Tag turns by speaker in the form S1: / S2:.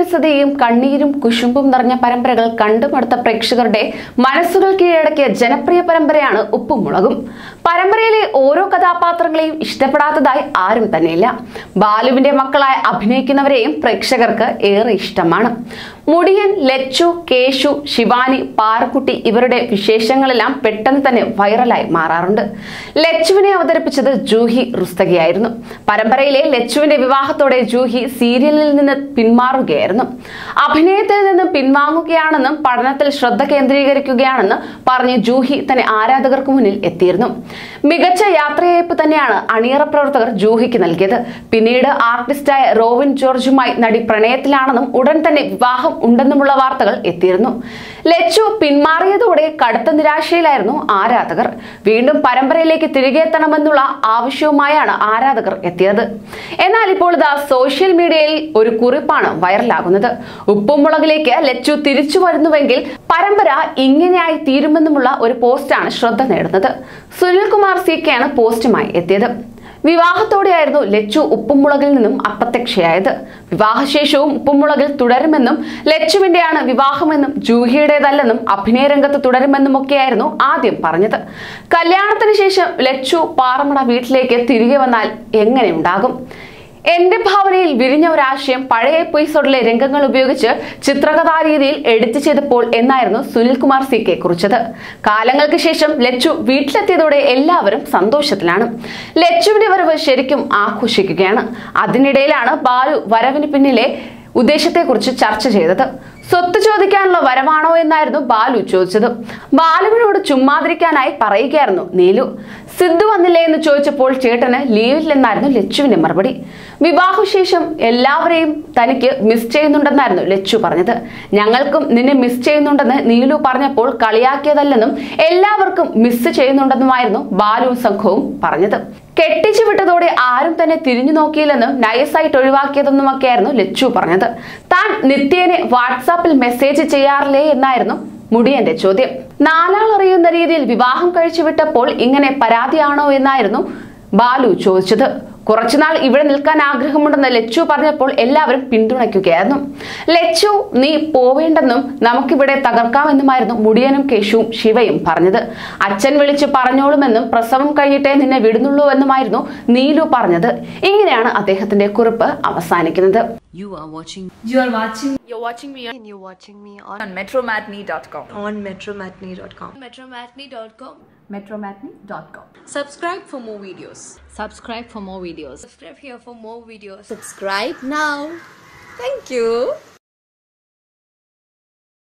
S1: മനോവിരസതയും കണ്ണീരും കുശുമ്പും നിറഞ്ഞ പരമ്പരകൾ കണ്ടുമടുത്ത പ്രേക്ഷകരുടെ മനസ്സുകൾ കീഴടക്കിയ ജനപ്രിയ പരമ്പരയാണ് ഉപ്പും മുളകും പരമ്പരയിലെ ഓരോ കഥാപാത്രങ്ങളെയും ഇഷ്ടപ്പെടാത്തതായി ആരും തന്നെയില്ല ബാലുവിന്റെ മക്കളായി അഭിനയിക്കുന്നവരെയും പ്രേക്ഷകർക്ക് ഏറെ ഇഷ്ടമാണ് മുടിയൻ ലച്ചു കേശു ശിവാനി പാറക്കുട്ടി ഇവരുടെ വിശേഷങ്ങളെല്ലാം പെട്ടെന്ന് തന്നെ വൈറലായി മാറാറുണ്ട് ലച്ചുവിനെ അവതരിപ്പിച്ചത് ജൂഹി റുസ്തഗിയായിരുന്നു പരമ്പരയിലെ ലച്ചുവിന്റെ വിവാഹത്തോടെ ജൂഹി സീരിയലിൽ നിന്ന് പിന്മാറുകയായിരുന്നു അഭിനയത്തിൽ നിന്ന് പിൻവാങ്ങുകയാണെന്നും പഠനത്തിൽ ശ്രദ്ധ കേന്ദ്രീകരിക്കുകയാണെന്ന് പറഞ്ഞ് ജൂഹി തന്നെ ആരാധകർക്ക് മുന്നിൽ എത്തിയിരുന്നു മികച്ച യാത്രയയപ്പ് തന്നെയാണ് അണിയറ പ്രവർത്തകർ ജൂഹിക്ക് നൽകിയത് പിന്നീട് ആർട്ടിസ്റ്റായ റോവിൻ ജോർജുമായി നടി പ്രണയത്തിലാണെന്നും ഉടൻ തന്നെ വിവാഹം ഉണ്ടെന്നുമുള്ള വാർത്തകൾ എത്തിയിരുന്നു ലച്ചു പിന്മാറിയതോടെ കടുത്ത നിരാശയിലായിരുന്നു ആരാധകർ വീണ്ടും പരമ്പരയിലേക്ക് തിരികെ എത്തണമെന്നുള്ള ആവശ്യവുമായാണ് ആരാധകർ എത്തിയത് എന്നാൽ ഇപ്പോൾ ഇതാ സോഷ്യൽ മീഡിയയിൽ ഒരു കുറിപ്പാണ് വൈറലാകുന്നത് ഉപ്പുമുളകിലേക്ക് ലച്ചു തിരിച്ചു വരുന്നുവെങ്കിൽ പരമ്പര ഇങ്ങനെയായി തീരുമെന്നുമുള്ള ഒരു പോസ്റ്റാണ് ശ്രദ്ധ നേടുന്നത് സുനിൽകുമാർ സി കെയാണ് പോസ്റ്റുമായി എത്തിയത് വിവാഹത്തോടെയായിരുന്നു ലച്ചു ഉപ്പുമുളകിൽ നിന്നും അപ്രത്യക്ഷയായത് വിവാഹശേഷവും ഉപ്പുമുളകിൽ തുടരുമെന്നും ലച്ചുവിന്റെയാണ് വിവാഹമെന്നും ജൂഹിയുടേതല്ലെന്നും അഭിനയ രംഗത്ത് തുടരുമെന്നുമൊക്കെയായിരുന്നു ആദ്യം പറഞ്ഞത് കല്യാണത്തിന് ശേഷം ലച്ചു പാറമട വീട്ടിലേക്ക് തിരികെ വന്നാൽ എങ്ങനെ ഉണ്ടാകും എന്റെ ഭാവനയിൽ വിരിഞ്ഞ ഒരാശയം പഴയ എപ്പിസോഡിലെ രംഗങ്ങൾ ഉപയോഗിച്ച് ചിത്രകഥാ രീതിയിൽ എഡിറ്റ് ചെയ്തപ്പോൾ എന്നായിരുന്നു സുനിൽകുമാർ സി കെ കുറിച്ചത് കാലങ്ങൾക്ക് ശേഷം ലച്ചു വീട്ടിലെത്തിയതോടെ എല്ലാവരും സന്തോഷത്തിലാണ് ലച്ചുവിന്റെ വരവ് ശരിക്കും ആഘോഷിക്കുകയാണ് അതിനിടയിലാണ് ബാലു വരവിന് പിന്നിലെ ഉദ്ദേശത്തെക്കുറിച്ച് ചർച്ച ചെയ്തത് സ്വത്ത് ചോദിക്കാനുള്ള വരവാണോ എന്നായിരുന്നു ബാലു ചോദിച്ചത് ബാലുവിനോട് ചുമ്മാതിരിക്കാനായി പറയുകയായിരുന്നു നീലു സിദ്ധു വന്നില്ലേ എന്ന് ചോദിച്ചപ്പോൾ ചേട്ടന് ലീവില്ലെന്നായിരുന്നു ലച്ചുവിന്റെ മറുപടി വിവാഹശേഷം എല്ലാവരെയും തനിക്ക് മിസ് ചെയ്യുന്നുണ്ടെന്നായിരുന്നു ലച്ചു പറഞ്ഞത് ഞങ്ങൾക്കും നിന്നെ മിസ് ചെയ്യുന്നുണ്ടെന്ന് നീലു പറഞ്ഞപ്പോൾ കളിയാക്കിയതല്ലെന്നും എല്ലാവർക്കും മിസ് ചെയ്യുന്നുണ്ടെന്നുമായിരുന്നു ബാലുവും സംഘവും പറഞ്ഞത് കെട്ടിച്ചു വിട്ടതോടെ ആരും തന്നെ തിരിഞ്ഞു നോക്കിയില്ലെന്നും നൈസായിട്ട് ഒഴിവാക്കിയതെന്നുമൊക്കെയായിരുന്നു ലച്ചു പറഞ്ഞത് താൻ നിത്യേനെ വാട്സാപ്പിൽ മെസ്സേജ് ചെയ്യാറില്ലേ എന്നായിരുന്നു മുടിയന്റെ ചോദ്യം നാലാൾ അറിയുന്ന രീതിയിൽ വിവാഹം കഴിച്ചു വിട്ടപ്പോൾ ഇങ്ങനെ പരാതിയാണോ എന്നായിരുന്നു ബാലു ചോദിച്ചത് കുറച്ചുനാൾ ഇവിടെ നിൽക്കാൻ ആഗ്രഹമുണ്ടെന്ന് ലച്ചു പറഞ്ഞപ്പോൾ എല്ലാവരും പിന്തുണയ്ക്കുകയായിരുന്നു ലച്ചു നീ പോവേണ്ടെന്നും നമുക്കിവിടെ തകർക്കാമെന്നുമായിരുന്നു മുടിയനും കേശുവും ശിവയും പറഞ്ഞത് അച്ഛൻ വിളിച്ച് പറഞ്ഞോളുമെന്നും പ്രസവം കഴിഞ്ഞിട്ടേ നിന്നെ വിടുന്നുള്ളൂ എന്നുമായിരുന്നു നീലു പറഞ്ഞത് ഇങ്ങനെയാണ് അദ്ദേഹത്തിന്റെ കുറിപ്പ് അവസാനിക്കുന്നത്
S2: You are watching
S3: You are watching
S4: You're watching me on,
S5: and you're watching me on,
S3: on metromatney.com.
S5: on metromatney.com.
S4: metromatney.com.
S3: Metromatney.com.
S5: Subscribe for more videos.
S2: subscribe for more videos
S4: Subscribe here for more videos.
S5: Subscribe now. Thank you.